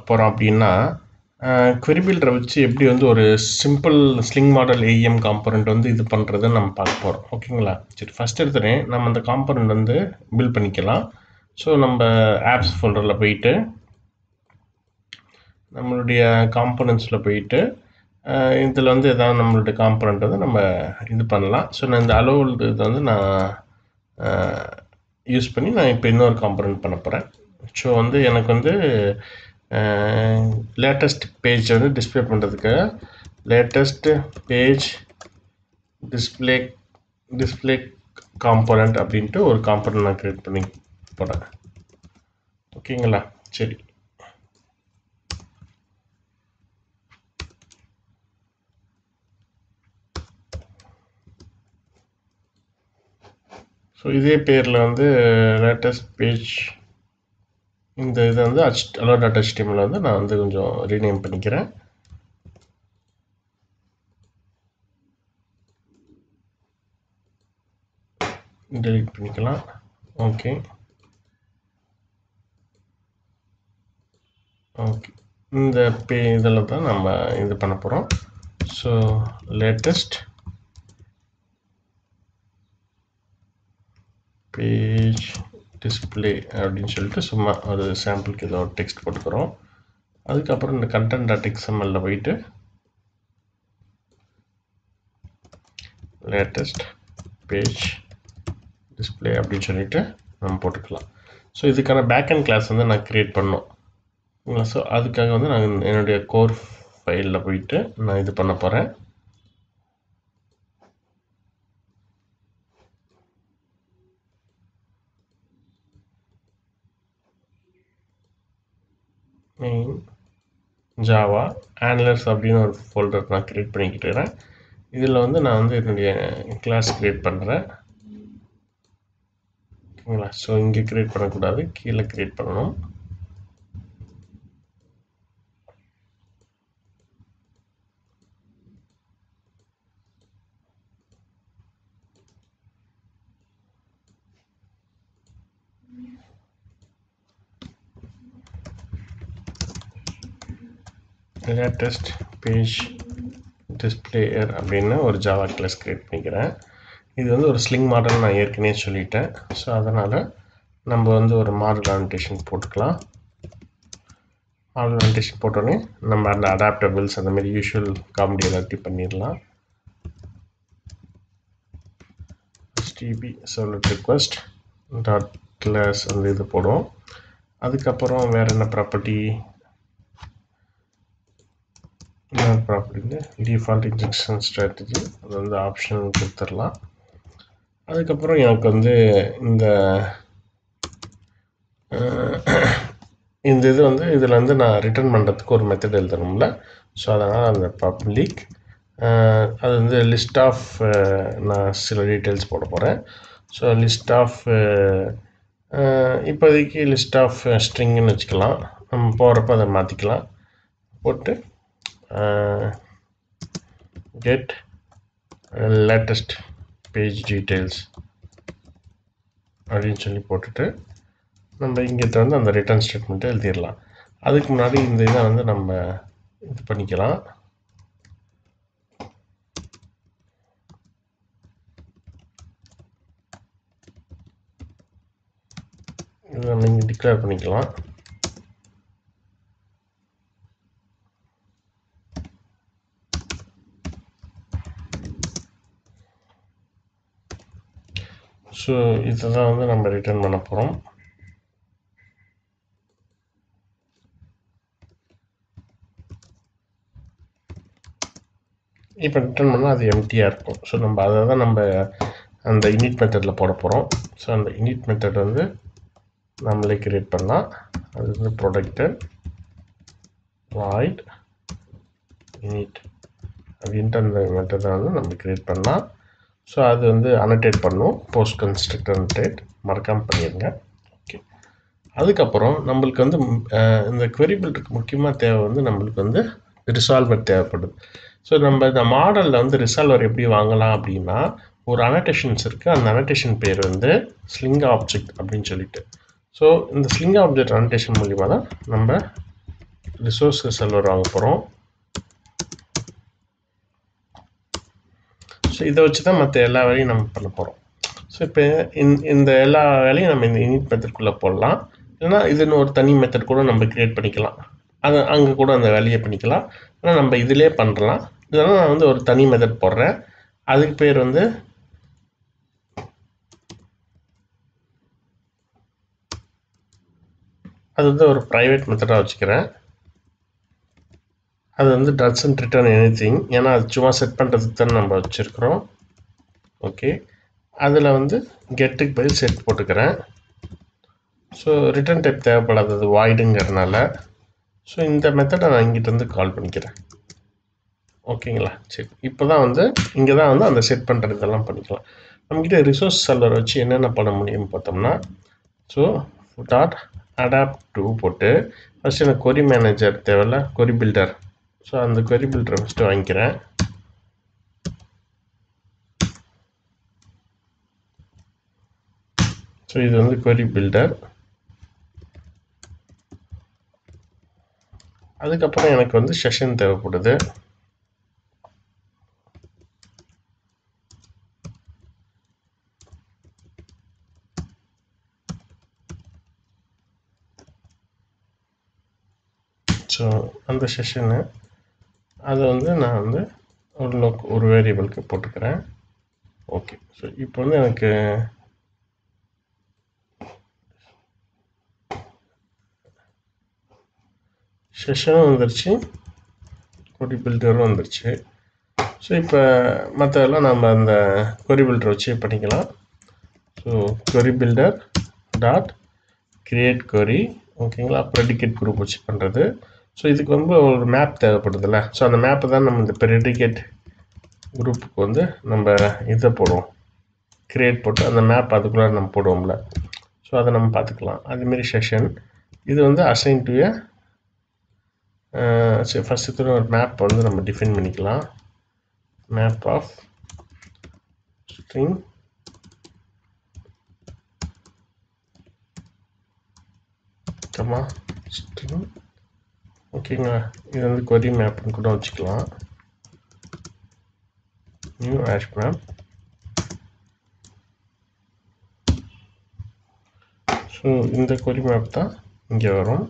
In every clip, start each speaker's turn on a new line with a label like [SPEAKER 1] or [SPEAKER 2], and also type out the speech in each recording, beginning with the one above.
[SPEAKER 1] பார்க்க போகிறோம் அப்படின்னா query builder வச்சு எப்படி வந்து ஒரு simple sling model AEM component வந்து இது பண்ணுறதுன்னு நம்ம பார்க்க போகிறோம் ஓகேங்களா சரி ஃபஸ்ட் எடுத்துகிறேன் நம்ம அந்த காம்பனண்ட் வந்து பில்ட் பண்ணிக்கலாம் ஸோ நம்ம ஆப்ஸ் ஃபோல்டரில் போயிட்டு நம்மளுடைய காம்பனண்ட்ஸில் போயிட்டு இதில் வந்து எதாவது நம்மளுடைய காம்பனண்ட் வந்து நம்ம இது பண்ணலாம் ஸோ நான் இந்த அலோவல் இது வந்து நான் யூஸ் பண்ணி நான் இப்போ இன்னொரு காம்பனண்ட் பண்ண போகிறேன் ஸோ வந்து எனக்கு வந்து லேட்டஸ்ட் பேஜ் வந்து டிஸ்பிளே பண்ணுறதுக்கு latest page display display component அப்படின்ட்டு ஒரு காம்பனண்ட் நான் க்ரியேட் பண்ணி போகிறேன் ஓகேங்களா சரி ஸோ இதே பேரில் வந்து லேட்டஸ்ட் பேஜ் இந்த இதை வந்து அச் அலோ டாட் ஹெச்டிஎம்மில் வந்து நான் வந்து கொஞ்சம் ரீநேம் பண்ணிக்கிறேன் டெலிட் பண்ணிக்கலாம் ஓகே ஓகே இந்த பே இதில் தான் நம்ம இது பண்ண போகிறோம் ஸோ லேட்டஸ்ட் பேஜ் டிஸ்பிளே அப்படின்னு சொல்லிட்டு சும்மா ஒரு சாம்பிளுக்கு ஏதோ டெக்ஸ்ட் போட்டுக்கிறோம் அதுக்கப்புறம் இந்த கண்டென்ட் டாட் எக்ஸ்எம்எல்ல போயிட்டு லேட்டஸ்ட் பேஜ் டிஸ்பிளே அப்படின்னு சொல்லிட்டு நம்ம போட்டுக்கலாம் ஸோ இதுக்கான பேக்அண்ட் கிளாஸ் வந்து நான் க்ரியேட் பண்ணோம் ஸோ அதுக்காக வந்து நான் என்னுடைய கோர் ஃபைலில் போயிட்டு நான் இது பண்ண போகிறேன் மெயின் ஜாவா ஆனலர்ஸ் அப்படின்னு ஒரு ஃபோல்டர் நான் க்ரியேட் பண்ணிக்கிட்டுறேன் இதில் வந்து நான் வந்து என்னுடைய கிளாஸ் க்ரியேட் பண்ணுறேன் ஓகேங்களா ஸோ இங்கே க்ரியேட் பண்ணக்கூடாது கீழே க்ரியேட் பண்ணணும் லேட்டஸ்ட் பேஜ் டிஸ்பிளேயர் அப்படின்னு ஒரு ஜாவா கிளாஸ் க்ரியேட் பண்ணிக்கிறேன் இது வந்து ஒரு ஸ்லிங் மாடல் நான் ஏற்கனவே சொல்லிட்டேன் ஸோ அதனால் நம்ம வந்து ஒரு மாடல் அனடேஷன் போட்டுக்கலாம் மாடல் அனடேஷன் போட்டோன்னே நம்ம அந்த அடாப்டபிள்ஸ் அந்த மாதிரி யூஷுவல் காமெடி எல்லாத்தையும் பண்ணிடலாம் ஹெச்டிபி சொல்லிட் ரிக்வஸ்ட் டாட் கிளாஸ் அந்த இது போடுவோம் அதுக்கப்புறம் வேறு என்ன ப்ராப்பர்ட்டி இன்னொரு ப்ராப்பர்ட்டி டிஃபால்ட் இன்ஜெக்ஷன் ஸ்ட்ராட்டஜி அது வந்து ஆப்ஷன் கொடுத்துடலாம் அதுக்கப்புறம் எனக்கு வந்து இந்த இந்த இது வந்து இதில் வந்து நான் ரிட்டர்ன் பண்ணுறதுக்கு ஒரு மெத்தட் எழுதணும்ல ஸோ அதனால் அந்த பப்ளிக் அது வந்து லிஸ்ட் ஆஃப் நான் சில டீட்டெயில்ஸ் போட போகிறேன் ஸோ லிஸ்ட் ஆஃப் இப்போதைக்கு லிஸ்ட் ஆஃப் ஸ்ட்ரிங்குன்னு வச்சுக்கலாம் நம்ம போகிறப்ப அதை மாற்றிக்கலாம் போட்டு get latest page details அப்படின்னு சொல்லி போட்டுட்டு நம்ம இங்கே வந்து அந்த ரிட்டர்ன் ஸ்டேட்மெண்ட்டை எழுதிடலாம் அதுக்கு முன்னாடி இந்த இதை வந்து நம்ம இது பண்ணிக்கலாம் இது நம்ம இங்கே டிக்ளேர் பண்ணிக்கலாம் ஸோ இதை தான் வந்து நம்ம ரிட்டர்ன் பண்ண போகிறோம் இப்போ ரிட்டர்ன் பண்ணால் அது எம்டியாக இருக்கும் ஸோ நம்ம அதை தான் நம்ம அந்த இனிட் மெத்தடில் போட போகிறோம் ஸோ அந்த இனிட் மெத்தட் வந்து நம்மளே கிரியேட் பண்ணலாம் அது வந்து ப்ரொடக்டட் வாய்ட் இனிட் அப்படின்ட்டு அந்த மெத்தடை வந்து நம்ம கிரியேட் பண்ணலாம் ஸோ அது வந்து அனடேட் பண்ணும் போஸ்ட் கன்ஸ்ட்ரக்டர் அனடேட் மறக்காமல் பண்ணிடுங்க ஓகே அதுக்கப்புறம் நம்மளுக்கு வந்து இந்த query builderக்கு முக்கியமாக தேவை வந்து நம்மளுக்கு வந்து ரிசால்வர் தேவைப்படுது ஸோ நம்ம இந்த மாடலில் வந்து ரிசால்வர் எப்படி வாங்கலாம் அப்படின்னா ஒரு அனடேஷன்ஸ் இருக்குது அந்த அனடேஷன் பேர் வந்து ஸ்லிங் ஆப்ஜெக்ட் அப்படின்னு சொல்லிட்டு ஸோ இந்த ஸ்லிங் ஆப்ஜெக்ட் அனடேஷன் மூலிமா தான் நம்ம ரிசோர்ஸ் செல்வர் வாங்க போகிறோம் ஸோ இதை வச்சு தான் மற்ற எல்லா வேலையும் நம்ம பண்ண போகிறோம் ஸோ இப்போ இந்த எல்லா வேலையும் நம்ம இந்த இனிட் மெத்தட்குள்ளே போடலாம் இல்லைன்னா இதுன்னு ஒரு தனி மெத்தட் கூட நம்ம க்ரியேட் பண்ணிக்கலாம் அது அங்கே கூட அந்த வேலையை பண்ணிக்கலாம் ஆனால் நம்ம இதிலே பண்ணலாம் இதெல்லாம் நான் வந்து ஒரு தனி மெத்தட் போடுறேன் அதுக்கு பேர் வந்து அது வந்து ஒரு ப்ரைவேட் மெத்தடாக வச்சுக்கிறேன் அது வந்து டசன்ட் ரிட்டர்ன் எனி திங் ஏன்னா அது சும்மா செட் பண்ணுறதுக்கு தான் நம்ம வச்சுருக்குறோம் ஓகே அதில் வந்து கெட்டுக்கு பதில் செட் போட்டுக்கிறேன் ஸோ ரிட்டர்ன் டைப் தேவைப்படாதது வாய்டுங்கிறதுனால ஸோ இந்த மெத்தடை நான் இங்கிட்டேருந்து கால் பண்ணிக்கிறேன் ஓகேங்களா சரி இப்போ தான் வந்து இங்கே தான் வந்து அந்த செட் பண்ணுறது இதெல்லாம் பண்ணிக்கலாம் நம்மக்கிட்ட ரிசோர்ஸ் சர்வர் வச்சு என்னென்ன பண்ண முடியும்னு பார்த்தோம்னா ஸோ டாட் அடாப்ட் டூ போட்டு ஃபஸ்ட் எனக்கு கொரி மேனேஜர் தேவையில்ல கொரி பில்டர் ஸோ அந்த கொரி பில்டரை ஃபஸ்ட்டு வாங்கிக்கிறேன் ஸோ இது வந்து கொரி பில்டர் அதுக்கப்புறம் எனக்கு வந்து செஷன் தேவைப்படுது ஸோ அந்த செஷனு அதை வந்து நான் வந்து ஒரு லோக் ஒரு வேரியபிளுக்கு போட்டுக்கிறேன் ஓகே ஸோ இப்போ வந்து எனக்கு செஷனும் வந்துருச்சு கொடி பில்டரும் வந்துருச்சு ஸோ இப்போ மற்றதெல்லாம் நம்ம அந்த கொரி பில்டர் வச்சு பண்ணிக்கலாம் so query builder dot create query ஓகேங்களா ப்ரெடிகேட் குரூப் வச்சு பண்ணுறது ஸோ இதுக்கு வந்து ஒரு மேப் தேவைப்படுதுல்ல ஸோ அந்த மேப்பை தான் நம்ம இந்த ப்ரெடிகேட் குரூப்புக்கு வந்து நம்ம இதை போடுவோம் க்ரியேட் போட்டு அந்த மேப் அதுக்குள்ளே நம்ம போடுவோம்ல ஸோ அதை நம்ம பார்த்துக்கலாம் அதுமாரி செஷன் இது வந்து அசைன் டு ஏ சரி ஃபஸ்ட்டு ஒரு மேப் வந்து நம்ம டிஃபைன் பண்ணிக்கலாம் map of string comma string ஓகேங்களா இது வந்து கொரி மேப்னு கூட வச்சுக்கலாம் நியூ ஆஷ் மேப் ஸோ இந்த கொரி மேப் தான் இங்கே வரும்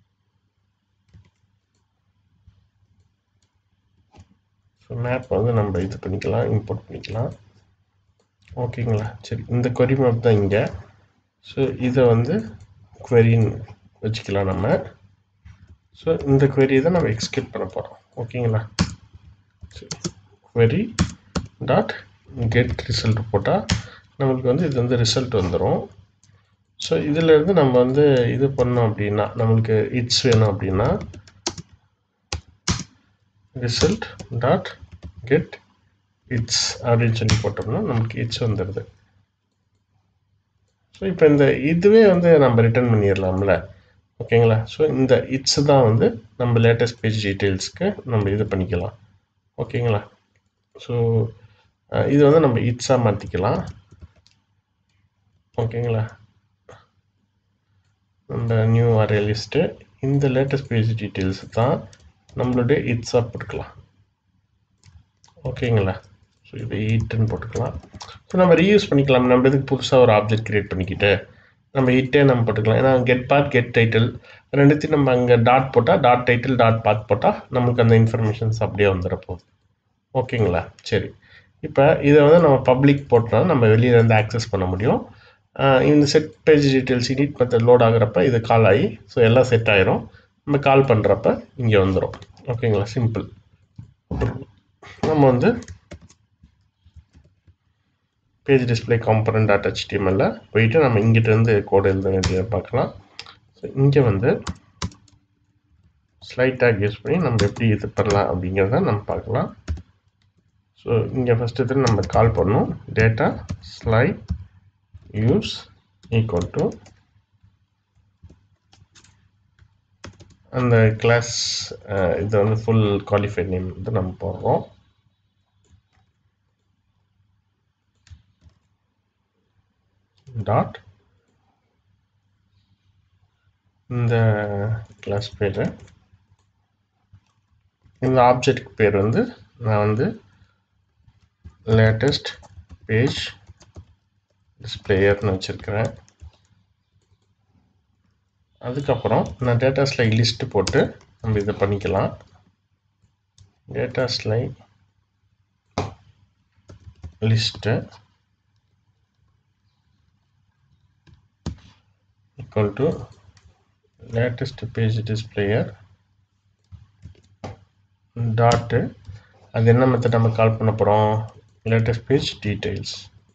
[SPEAKER 1] ஸோ மேப் வந்து நம்ம இது பண்ணிக்கலாம் இம்போர்ட் பண்ணிக்கலாம் ஓகேங்களா சரி இந்த கொரி மேப் தான் இங்கே ஸோ இதை வந்து queryன்னு வச்சுக்கலாம் நம்ம ஸோ இந்த query தான் நம்ம எக்ஸிக்யூட் பண்ண போகிறோம் ஓகேங்களா சரி query டாட் கெட் ரிசல்ட் போட்டால் நம்மளுக்கு வந்து இது வந்து ரிசல்ட் வந்துடும் ஸோ இதிலேருந்து நம்ம வந்து இது பண்ணோம் அப்படின்னா நம்மளுக்கு இட்ஸ் வேணும் அப்படின்னா ரிசல்ட் டாட் கெட் இட்ஸ் அப்படின்னு சொல்லி போட்டோம்னா நமக்கு இட்ஸ் வந்துடுது ஸோ இப்போ இந்த இதுவே வந்து நம்ம ரிட்டர்ன் பண்ணிடலாம்ல ஓகேங்களா ஸோ இந்த இட்ஸ் தான் வந்து நம்ம லேட்டஸ்ட் பேஜ் டீட்டெயில்ஸ்க்கு நம்ம இது பண்ணிக்கலாம் ஓகேங்களா ஸோ இது வந்து நம்ம இட்ஸாக மாற்றிக்கலாம் ஓகேங்களா நம்ம நியூ அரே லிஸ்ட்டு இந்த லேட்டஸ்ட் பேஜ் டீட்டெயில்ஸ் தான் நம்மளுடைய இட்ஸாக போட்டுக்கலாம் ஓகேங்களா ஸோ இது இட்டுன்னு போட்டுக்கலாம் ஸோ நம்ம ரீயூஸ் பண்ணிக்கலாம் நம்ம இதுக்கு புதுசாக ஒரு ஆப்ஜெக்ட் க்ரியேட் பண்ணிக்கிட்டு நம்ம இட்டே நம்ம போட்டுக்கலாம் ஏன்னா கெட் பாத் கெட் டைட்டில் ரெண்டுத்தையும் நம்ம அங்கே டாட் போட்டால் டாட் டைட்டில் டாட் பாத் போட்டால் நம்மளுக்கு அந்த இன்ஃபர்மேஷன்ஸ் அப்படியே வந்துட போகுது ஓகேங்களா சரி இப்போ இதை வந்து நம்ம பப்ளிக் போட்டோம்னா நம்ம வெளியிலேருந்து ஆக்சஸ் பண்ண முடியும் இந்த set page details init method load ஆகுறப்ப இது கால் ஆகி ஸோ எல்லாம் செட் ஆயிரும் நம்ம கால் பண்ணுறப்ப இங்கே வந்துடும் ஓகேங்களா சிம்பிள் நம்ம வந்து பேஜ் டிஸ்பிளே காம்பனண்ட் டாட் ஹெச்டிஎம்எல்ல போயிட்டு நம்ம இங்கிட்டேருந்து கோடு எழுத வேண்டியதை பார்க்கலாம் ஸோ இங்கே வந்து ஸ்லைட் டேக் யூஸ் பண்ணி நம்ம எப்படி இது பண்ணலாம் அப்படிங்கிறத நம்ம பார்க்கலாம் ஸோ இங்கே ஃபஸ்ட்டு இது நம்ம கால் பண்ணோம் data slide use equal to அந்த கிளாஸ் இது வந்து ஃபுல் குவாலிஃபைட் நேம் வந்து நம்ம போடுறோம் டாட் இந்த கிளாஸ் பேர் இந்த ஆப்ஜெக்ட் பேர் வந்து நான் வந்து லேட்டஸ்ட் பேஜ் டிஸ்பிளேயர்னு வச்சுருக்கிறேன் அதுக்கப்புறம் நான் டேட்டா ஸ்லைட் லிஸ்ட்டு போட்டு நம்ம இதை பண்ணிக்கலாம் data slide list equal to latest page displayer dot அது என்ன மெத்தட் நம்ம கால் பண்ண போகிறோம் latest page details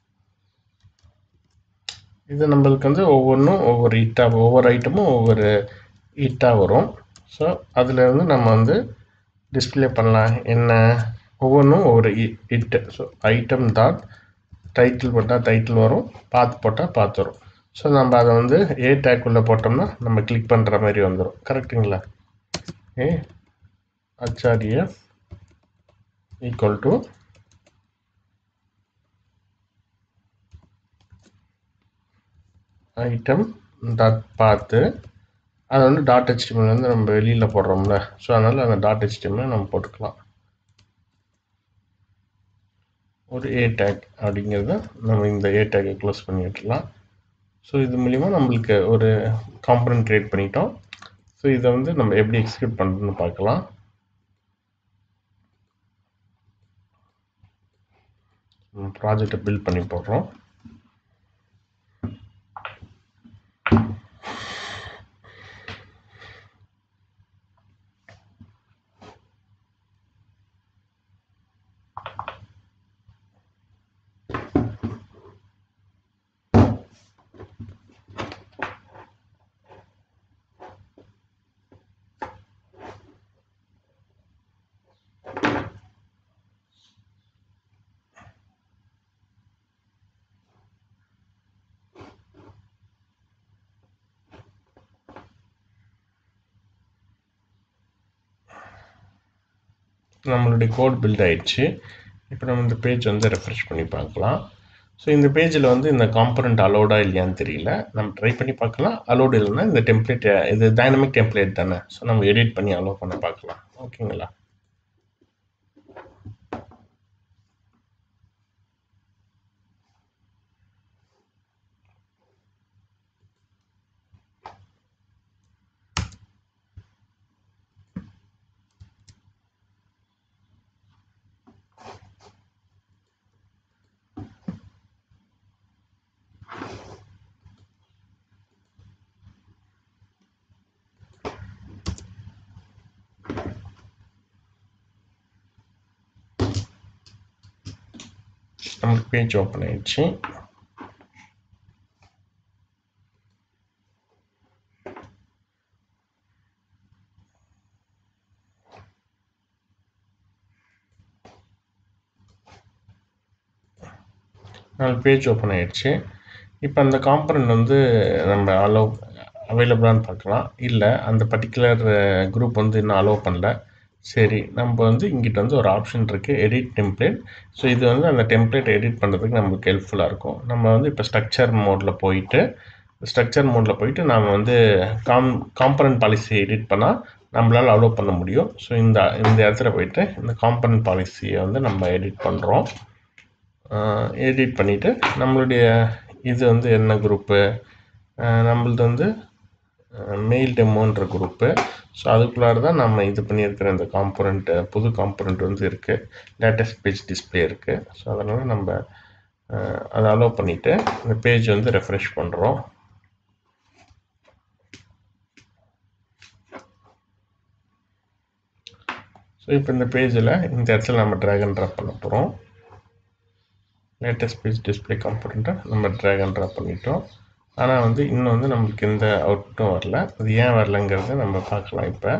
[SPEAKER 1] இது நம்மளுக்கு வந்து ஒவ்வொன்றும் ஒவ்வொரு இட்டாக ஒவ்வொரு ஐட்டமும் ஒவ்வொரு இட்டாக வரும் ஸோ அதில் இருந்து நம்ம வந்து டிஸ்பிளே பண்ணலாம் என்ன ஒவ்வொன்றும் ஒவ்வொரு இட்டு ஸோ ஐட்டம் டாட் டைட்டில் போட்டால் டைட்டில் வரும் பாத் போட்டால் பாத் வரும் ஸோ நம்ம அதை வந்து ஏ டேக்குள்ளே போட்டோம்னா நம்ம கிளிக் பண்ணுற மாதிரி வந்துடும் கரெக்டுங்களா ஏ ஆச்சாரிய ஈக்குவல் டு ஐட்டம் டாட் பார்த்து அதை வந்து டாட் ஹெச்டிஎம்எல் வந்து நம்ம வெளியில் போடுறோம்ல ஸோ அதனால் அந்த டாட் ஹெச்டிஎம்எல் நம்ம போட்டுக்கலாம் ஒரு ஏ டேக் அப்படிங்கிறத நம்ம இந்த ஏ டேக்கை க்ளோஸ் பண்ணி விட்டுலாம் ஸோ இது மூலிமா நம்மளுக்கு ஒரு காம்பனன்ட் க்ரியேட் பண்ணிட்டோம் ஸோ இதை வந்து நம்ம எப்படி எக்ஸிக்யூட் பண்ணுறதுன்னு பார்க்கலாம் ப்ராஜெக்டை பில்ட் பண்ணி போடுறோம் நம்மளுடைய கோட் பில்ட் ஆயிடுச்சு இப்போ நம்ம இந்த பேஜ் வந்து ரெஃப்ரெஷ் பண்ணி பார்க்கலாம் ஸோ இந்த பேஜில் வந்து இந்த காம்பனண்ட் அலோடா இல்லையான்னு தெரியல நம்ம ட்ரை பண்ணி பார்க்கலாம் அலோடு இல்லைன்னா இந்த டெம்ப்ளேட் இது டைனமிக் டெம்ப்ளேட் தானே ஸோ நம்ம எடிட் பண்ணி அலோவ் பண்ண பார்க்கலாம் ஓகேங்களா நமக்கு பேஜ் ஓப்பன் ஆயிடுச்சு நாலு பேஜ் ஓப்பன் ஆயிடுச்சு இப்போ அந்த காம்பனண்ட் வந்து நம்ம அலோவ் அவைலபிளான்னு பார்க்கலாம் இல்லை அந்த பர்டிகுலர் குரூப் வந்து இன்னும் அலோவ் பண்ணல சரி நம்ம வந்து இங்கிட்ட வந்து ஒரு ஆப்ஷன் இருக்குது எடிட் டெம்ப்ளேட் ஸோ இது வந்து அந்த டெம்ப்ளேட் எடிட் பண்ணுறதுக்கு நமக்கு ஹெல்ப்ஃபுல்லாக இருக்கும் நம்ம வந்து இப்போ ஸ்ட்ரக்சர் மோடில் போயிட்டு ஸ்ட்ரக்சர் மோடில் போயிட்டு நாம் வந்து காம் காம்பனண்ட் பாலிசி எடிட் பண்ணால் நம்மளால் அலோவ் பண்ண முடியும் ஸோ இந்த இந்த இடத்துல போயிட்டு இந்த காம்பனண்ட் பாலிசியை வந்து நம்ம எடிட் பண்ணுறோம் எடிட் பண்ணிவிட்டு நம்மளுடைய இது வந்து என்ன குரூப்பு நம்மளது வந்து மெயில் டெமோன்ற குரூப்பு ஸோ அதுக்குள்ளார தான் நம்ம இது பண்ணியிருக்கிற இந்த காம்பனண்ட்டு புது காம்பனண்ட் வந்து இருக்குது லேட்டஸ்ட் பேஜ் டிஸ்பிளே இருக்குது ஸோ அதனால் நம்ம அதை அலோவ் பண்ணிவிட்டு இந்த பேஜ் வந்து ரெஃப்ரெஷ் பண்ணுறோம் ஸோ இப்போ இந்த பேஜில் இந்த இடத்துல நம்ம ட்ராக் அண்ட் ட்ராப் பண்ண போகிறோம் லேட்டஸ்ட் பேஜ் டிஸ்பிளே காம்பனண்ட்டை நம்ம ட்ராக் அண்ட் ட்ராப் பண்ணிட்டோம் ஆனால் வந்து இன்னும் வந்து நம்மளுக்கு எந்த அவுட்டும் வரல அது ஏன் வரலங்கிறத நம்ம பார்க்கலாம் இப்போ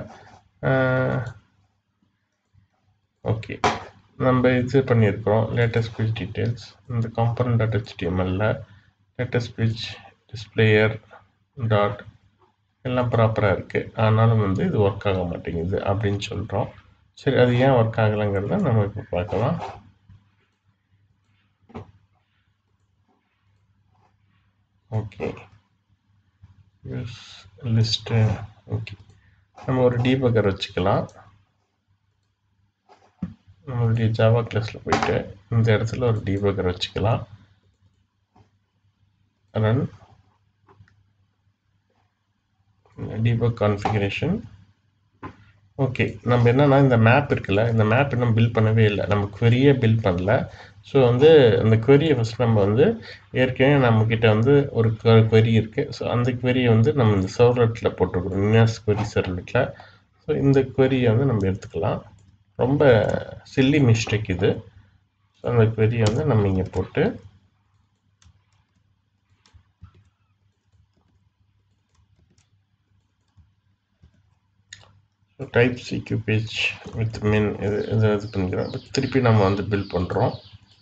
[SPEAKER 1] ஓகே நம்ம இது பண்ணியிருக்கிறோம் லேட்டஸ்ட் பேஜ் டீட்டெயில்ஸ் இந்த காம்பனண்ட் டாட் ஹெச்டிஎம்எல்ல லேட்டஸ்ட் பேஜ் டிஸ்பிளேயர் டாட் எல்லாம் ப்ராப்பராக இருக்குது ஆனாலும் வந்து இது ஒர்க் ஆக மாட்டேங்குது அப்படின்னு சொல்கிறோம் சரி அது ஏன் ஒர்க் ஆகலைங்கிறத நம்ம இப்போ பார்க்கலாம் ஓகே யூஸ் லிஸ்ட்டு ஓகே நம்ம ஒரு டீபக்கர் வச்சுக்கலாம் நம்மளுடைய ஜாவா கிளாஸில் போயிட்டு இந்த இடத்துல ஒரு டீபக்கர் வச்சுக்கலாம் ரன் டீபக் கான்ஃபிகரேஷன் ஓகே நம்ம என்னன்னா இந்த மேப் இருக்குல்ல இந்த மேப் இன்னும் பில்ட் பண்ணவே இல்லை நம்ம query-யே பில்ட் பண்ணல ஸோ வந்து அந்த query-யை ஃபஸ்ட் நம்ம வந்து ஏற்கனவே நம்மக்கிட்ட வந்து ஒரு query இருக்குது ஸோ அந்த query-யை வந்து நம்ம இந்த சர்வலெட்டில் போட்டிருக்கோம் நியாஸ் query சர்வலெட்டில் ஸோ இந்த query-யை வந்து நம்ம எடுத்துக்கலாம் ரொம்ப சில்லி மிஸ்டேக் இது ஸோ அந்த query-யை வந்து நம்ம இங்கே போட்டு டைப் சிக்யூ பேஜ் வித் மின் இது இதை இது பண்ணிக்கிறோம் திருப்பி நம்ம வந்து பில்ட் பண்ணுறோம்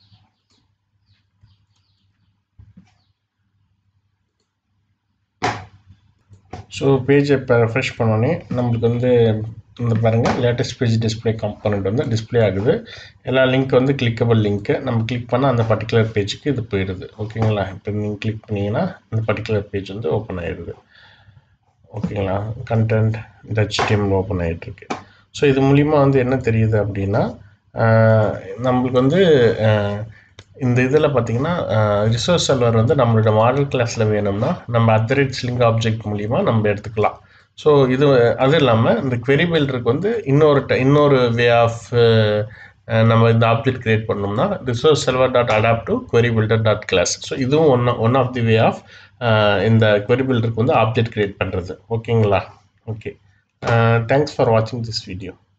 [SPEAKER 1] ஸோ பேஜை இப்போ ரெஃப்ரெஷ் பண்ணோன்னே நம்மளுக்கு வந்து இந்த பாருங்கள் லேட்டஸ்ட் பேஜ் டிஸ்பிளே காம்பனண்ட் வந்து டிஸ்பிளே ஆகுது எல்லா லிங்க் வந்து கிளிக்கபிள் லிங்க்கு நம்ம கிளிக் பண்ணால் அந்த பர்டிகுலர் பேஜுக்கு இது போயிடுது ஓகேங்களா இப்போ நீங்கள் கிளிக் பண்ணிங்கன்னா இந்த பர்டிகுலர் பேஜ் வந்து ஓப்பன் ஆயிடுது ஓகேங்களா கண்டென்ட் இந்த ஹெச்டிஎம்ல ஓப்பன் ஆகிட்டுருக்கு ஸோ இது மூலிமா வந்து என்ன தெரியுது அப்படின்னா நம்மளுக்கு வந்து இந்த இதில் பார்த்தீங்கன்னா ரிசோர்ஸ் சர்வர் வந்து நம்மளோட மாடல் கிளாஸில் வேணும்னா நம்ம அத்தரேட் ஸ்லிங் ஆப்ஜெக்ட் மூலிமா நம்ம எடுத்துக்கலாம் ஸோ இது அது இல்லாமல் இந்த query பில்டருக்கு வந்து இன்னொரு ட இன்னொரு வே ஆஃப் நம்ம இந்த ஆப்ஜெக்ட் கிரியேட் பண்ணோம்னா resource server dot adapt to query builder dot class so இதுவும் one one of the way of இந்த query பில்டருக்கு வந்து ஆப்ஜெக்ட் கிரியேட் பண்ணுறது ஓகேங்களா ஓகே தேங்க்ஸ் ஃபார் வாட்சிங் திஸ் வீடியோ